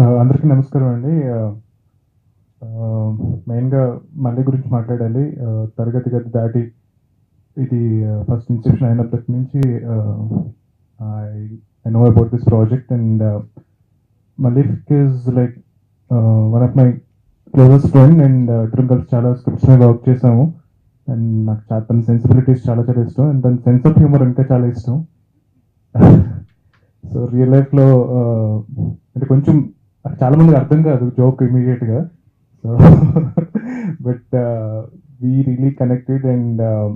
అందరికీ నమస్కారం అండి మెయిన్గా మళ్ళీ గురించి మాట్లాడాలి Uh, తరగతి గది దాటి ఇది ఫస్ట్ ఇన్స్టిట్యూషన్ అయినప్పటి నుంచి I know about this project and Malik is like one of my closest friend and ఇద్దరం కలిసి చాలా స్క్రిప్ట్స్ మీద వర్క్ చేసాము అండ్ నాకు చాలా తన సెన్సిబిలిటీస్ చాలా చాలా ఇష్టం అండ్ తన సెన్స్ ఆఫ్ హ్యూమర్ ఇంకా చాలా ఇష్టం సో రియల్ లైఫ్లో అంటే కొంచెం చాలా మందికి అర్థం కాదు జోక్ ఇమీడియట్గా so but we really connected and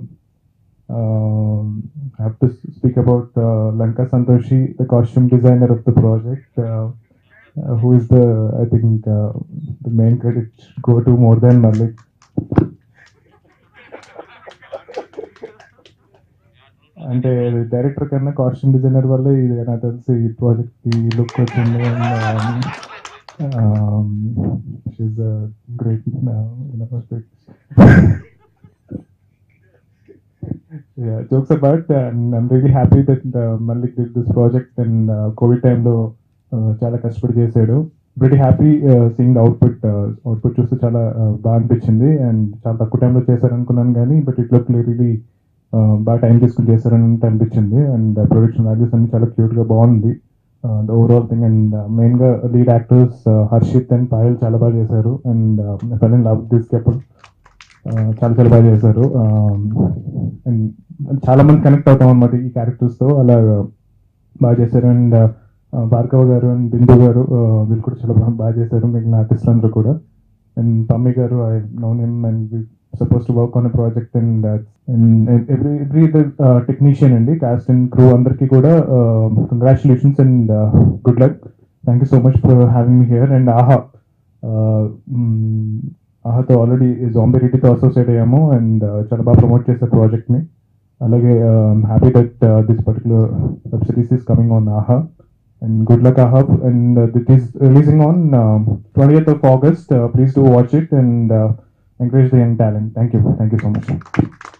have to speak about Lanka Santoshi the costume designer of the project who is the I think the main credit go to more than Mallik అంటే director కన్నా కాస్ట్యూమ్ డిజైనర్ వల్ల ఇది నాకు తెలిసి ఈ project కి look వచ్చింది she's great yeah jokes apart and i'm really happy that uh, malik did this project and uh, covid time లో uh, చాలా కష్టపడి చేశాడు very happy seeing the output output చూస్తే చాలా uh, బాగా అనిపించింది అండ్ చాలా తక్కువ టైంలో చేశారనుకున్నాను కానీ బట్ ఇట్ లుక్ రియలీ బాగా టైం తీసుకుని చేశారని అనిపించింది అండ్ ప్రొడక్షన్ వాల్యూస్ అన్ని చాలా క్యూట్ గా బాగుంది the overall thing and main గా lead actors Harshit and Payal చాలా బాగా చేశారు and fell in love this couple చాలా చాలా బాగా చేశారు అండ్ చాలా మంది కనెక్ట్ అవుతాం అనమాట ఈ క్యారెక్టర్స్ తో అలా బాగా చేశారు అండ్ భార్గవ గారు అండ్ బిందు గారు uh, వీళ్ళు కూడా చాలా బాగా బాగా చేశారు మిగిలిన ఆర్టిస్టులు అందరూ కూడా అండ్ పమ్మి గారు I known him and suppose to work on project and every every technician అండి కాస్ట్ అండ్ క్రూ అందరికీ కూడా congratulations and good luck thank you so much for having me here and Aha ఆహాతో ఆల్రెడీ జాంబీ రెడ్డితో associate అయ్యాము and చాలా బాగా promote చేసే ప్రాజెక్ట్ని అలాగే happy that this particular web series is coming on Aha and good luck Aha and it is releasing on twenty of August please to watch it and encourage the young talent. Thank you. Thank you so much.